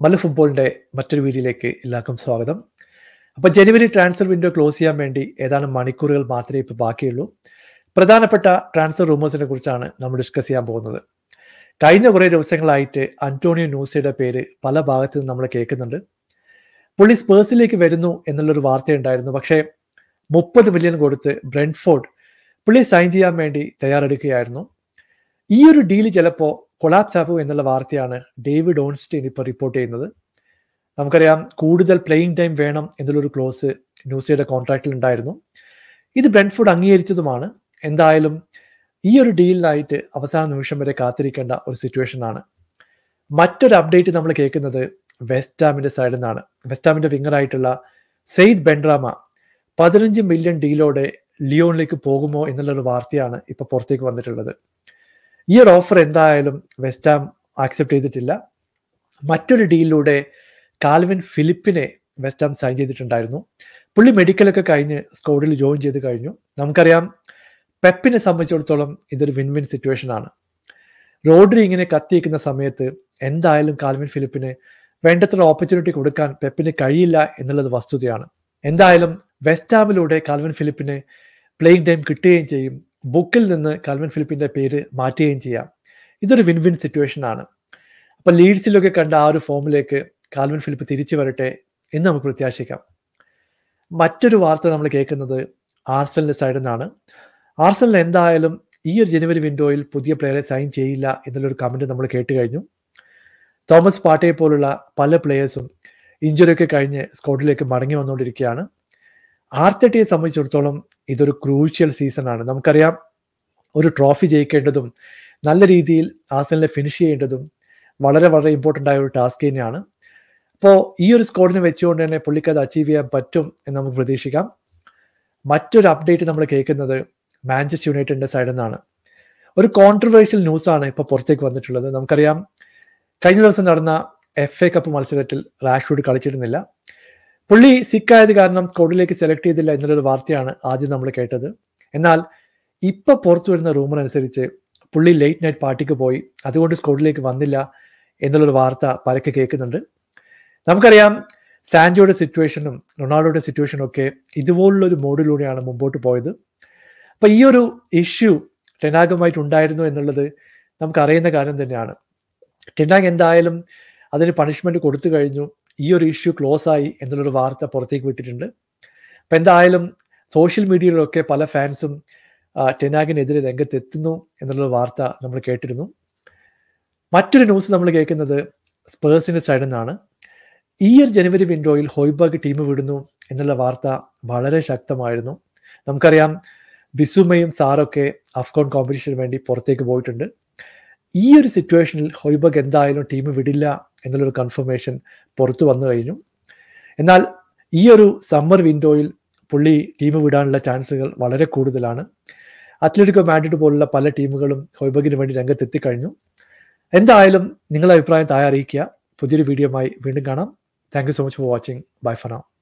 മല്ല ഫുട്ബോളിന്റെ മറ്റൊരു വീഡിയോയിലേക്ക് എല്ലാവർക്കും സ്വാഗതം അപ്പോൾ ജനുവരി ട്രാൻസ്ഫർ വിൻഡോ ക്ലോസ് ചെയ്യാൻ വേണ്ടി ഏതാനും മണിക്കൂറുകൾ മാത്രമേ ഇപ്പോൾ ബാക്കിയുള്ളൂ പ്രധാനപ്പെട്ട ട്രാൻസ്ഫർ റൂമേഴ്സിനെ കുറിച്ചാണ് നമ്മൾ ഡിസ്കസ് ചെയ്യാൻ പോകുന്നത് കഴിഞ്ഞ കുറേ ദിവസങ്ങളായിട്ട് അന്റോണിയോ ന്യൂസയുടെ പേര് പല ഭാഗത്തു നിന്ന് നമ്മൾ കേൾക്കുന്നുണ്ട് പുള്ളി സ്പേഴ്സിലേക്ക് വരുന്നു എന്നുള്ളൊരു വാർത്തയുണ്ടായിരുന്നു പക്ഷേ മുപ്പത് മില്യൺ കൊടുത്ത് ബ്രെൻഫോർഡ് പുള്ളി സൈൻ ചെയ്യാൻ വേണ്ടി തയ്യാറെടുക്കുകയായിരുന്നു ഈ ഒരു ഡീല് ചിലപ്പോൾ കൊളാപ്സ് ആകും എന്നുള്ള വാർത്തയാണ് ഡേവിഡ് ഓൺസ്റ്റീൻ ഇപ്പോൾ റിപ്പോർട്ട് ചെയ്യുന്നത് നമുക്കറിയാം കൂടുതൽ പ്ലേയിങ് ടൈം വേണം എന്നുള്ളൊരു ക്ലോസ് ന്യൂസിയുടെ കോൺട്രാക്റ്റിൽ ഉണ്ടായിരുന്നു ഇത് ബ്രെൻഫുഡ് അംഗീകരിച്ചതുമാണ് എന്തായാലും ഈ ഒരു ഡീലിനായിട്ട് അവസാന നിമിഷം വരെ കാത്തിരിക്കേണ്ട ഒരു സിറ്റുവേഷൻ ആണ് മറ്റൊരു അപ്ഡേറ്റ് നമ്മൾ കേൾക്കുന്നത് വെസ്റ്റാമിന്റെ സൈഡിൽ നിന്നാണ് വെസ്റ്റാമിന്റെ വിങ്ങറായിട്ടുള്ള സെയ്ദ് ബെൻഡ്രാമ പതിനഞ്ച് മില്യൺ ഡീലോടെ ലിയോണിലേക്ക് പോകുമോ എന്നുള്ളൊരു വാർത്തയാണ് ഇപ്പൊ പുറത്തേക്ക് വന്നിട്ടുള്ളത് ഈ ഒരു ഓഫർ എന്തായാലും വെസ്റ്റാം ആക്സെപ്റ്റ് ചെയ്തിട്ടില്ല മറ്റൊരു ഡീലിലൂടെ കാൽവിൻ ഫിലിപ്പിനെ വെസ്റ്റാം സൈൻ ചെയ്തിട്ടുണ്ടായിരുന്നു പുള്ളി മെഡിക്കലൊക്കെ കഴിഞ്ഞ് സ്കോഡിൽ ജോയിൻ ചെയ്ത് കഴിഞ്ഞു നമുക്കറിയാം പെപ്പിനെ സംബന്ധിച്ചിടത്തോളം ഇതൊരു വിൻ വിൻ സിറ്റുവേഷൻ ആണ് റോഡ്രി ഇങ്ങനെ കത്തിയിരിക്കുന്ന സമയത്ത് എന്തായാലും കാൽവിൻ ഫിലിപ്പിന് വേണ്ടത്ര ഓപ്പർച്യൂണിറ്റി കൊടുക്കാൻ പെപ്പിന് കഴിയില്ല എന്നുള്ളത് വസ്തുതയാണ് എന്തായാലും വെസ്റ്റാമിലൂടെ കാൽവിൻ ഫിലിപ്പിന് പ്ലേയിങ് ടൈം കിട്ടുകയും ചെയ്യും ബുക്കിൽ നിന്ന് കാൽവിൻ ഫിലിപ്പിന്റെ പേര് മാറ്റുകയും ചെയ്യാം ഇതൊരു വിൻ വിൻ സിറ്റുവേഷൻ ആണ് അപ്പൊ ലീഡ്സിലൊക്കെ കണ്ട ആ ഒരു ഫോമിലേക്ക് കാൽവിൻ ഫിലിപ്പ് തിരിച്ചു വരട്ടെ എന്ന് നമുക്ക് പ്രത്യാശിക്കാം മറ്റൊരു വാർത്ത നമ്മൾ കേൾക്കുന്നത് ആർസലിന്റെ സൈഡിൽ നിന്നാണ് ആർസലിന് എന്തായാലും ഈ ഒരു ജനുവരി വിൻഡോയിൽ പുതിയ പ്ലെയറെ സൈൻ ചെയ്യില്ല എന്നുള്ളൊരു കമന്റ് നമ്മൾ കേട്ട് കഴിഞ്ഞു തോമസ് പാട്ടയെ പോലുള്ള പല പ്ലെയേഴ്സും ഇഞ്ചുറിയൊക്കെ കഴിഞ്ഞ് സ്കോഡിലേക്ക് മടങ്ങി വന്നുകൊണ്ടിരിക്കുകയാണ് ആർത്തട്ടിയെ സംബന്ധിച്ചിടത്തോളം ഇതൊരു ക്രൂഷ്യൽ സീസൺ ആണ് നമുക്കറിയാം ഒരു ട്രോഫി ജയിക്കേണ്ടതും നല്ല രീതിയിൽ ആസനിലെ ഫിനിഷ് ചെയ്യേണ്ടതും വളരെ വളരെ ഇമ്പോർട്ടൻ്റ് ആയ ഒരു ടാസ്ക് തന്നെയാണ് അപ്പോൾ ഈ ഒരു സ്കോഡിനെ വെച്ചുകൊണ്ട് തന്നെ പുള്ളിക്ക് അത് അച്ചീവ് ചെയ്യാൻ പറ്റും എന്ന് നമുക്ക് പ്രതീക്ഷിക്കാം മറ്റൊരു അപ്ഡേറ്റ് നമ്മൾ കേൾക്കുന്നത് മാഞ്ചസ്റ്റർ യുണൈറ്റഡിന്റെ സൈഡിൽ നിന്നാണ് ഒരു കോൺട്രവേഴ്ഷ്യൽ ന്യൂസാണ് ഇപ്പോൾ പുറത്തേക്ക് വന്നിട്ടുള്ളത് നമുക്കറിയാം കഴിഞ്ഞ ദിവസം നടന്ന എഫ് എ കപ്പ് മത്സരത്തിൽ റാഷ്വുഡ് കളിച്ചിരുന്നില്ല പുള്ളി സിക്കായത് കാരണം സ്കോഡിലേക്ക് സെലക്ട് ചെയ്തില്ല എന്നുള്ളൊരു വാർത്തയാണ് ആദ്യം നമ്മൾ കേട്ടത് എന്നാൽ ഇപ്പൊ പുറത്തു വരുന്ന റൂമർ അനുസരിച്ച് പുള്ളി ലേറ്റ് നൈറ്റ് പാർട്ടിക്ക് പോയി അതുകൊണ്ട് സ്കോഡിലേക്ക് വന്നില്ല എന്നുള്ളൊരു വാർത്ത പരക്കെ കേൾക്കുന്നുണ്ട് നമുക്കറിയാം സാൻജോയുടെ സിറ്റുവേഷനും റൊണാൾഡോയുടെ സിറ്റുവേഷനും ഒക്കെ ഇതുപോലുള്ള ഒരു മോഡിലൂടെയാണ് മുമ്പോട്ട് പോയത് അപ്പൊ ഈ ഒരു ഇഷ്യൂ ടെനാഗുമായിട്ട് ഉണ്ടായിരുന്നു എന്നുള്ളത് നമുക്ക് അറിയുന്ന കാര്യം തന്നെയാണ് ടെനാഗ് എന്തായാലും അതിന് പണിഷ്മെന്റ് കൊടുത്തു കഴിഞ്ഞു ഈ ഒരു ഇഷ്യൂ ക്ലോസ് ആയി എന്നുള്ളൊരു വാർത്ത പുറത്തേക്ക് വിട്ടിട്ടുണ്ട് അപ്പൊ എന്തായാലും സോഷ്യൽ മീഡിയയിലൊക്കെ പല ഫാൻസും ടെനാഗിനെതിരെ രംഗത്തെത്തുന്നു എന്നുള്ള വാർത്ത നമ്മൾ കേട്ടിരുന്നു മറ്റൊരു ന്യൂസ് നമ്മൾ കേൾക്കുന്നത് സ്പേഴ്സിന്റെ സൈഡിൽ നിന്നാണ് ഈ ഒരു ജനുവരി വിൻഡോയിൽ ഹോയ്ബർഗ് ടീം വിടുന്നു എന്നുള്ള വാർത്ത വളരെ ശക്തമായിരുന്നു നമുക്കറിയാം ബിസുമയും സാറൊക്കെ അഫ്ഗോൺ കോമ്പറ്റീഷന് വേണ്ടി പുറത്തേക്ക് പോയിട്ടുണ്ട് ഈ ഒരു സിറ്റുവേഷനിൽ ഹോയ്ബർഗ് എന്തായാലും ടീം വിടില്ല എന്നുള്ളൊരു കൺഫർമേഷൻ പുറത്തു വന്നു കഴിഞ്ഞു എന്നാൽ ഈ ഒരു സമ്മർ വിൻഡോയിൽ പുള്ളി ടീം വിടാനുള്ള ചാൻസുകൾ വളരെ കൂടുതലാണ് അത്ലറ്റിക്കോ മാഡ്രിഡ് പോലുള്ള പല ടീമുകളും ഹോയ്ബർഗിന് വേണ്ടി രംഗത്തെത്തിക്കഴിഞ്ഞു എന്തായാലും നിങ്ങളുടെ അഭിപ്രായം താഴെ അറിയിക്കുക പുതിയൊരു വീഡിയോയുമായി വീണ്ടും കാണാം thank you so much for watching bye for now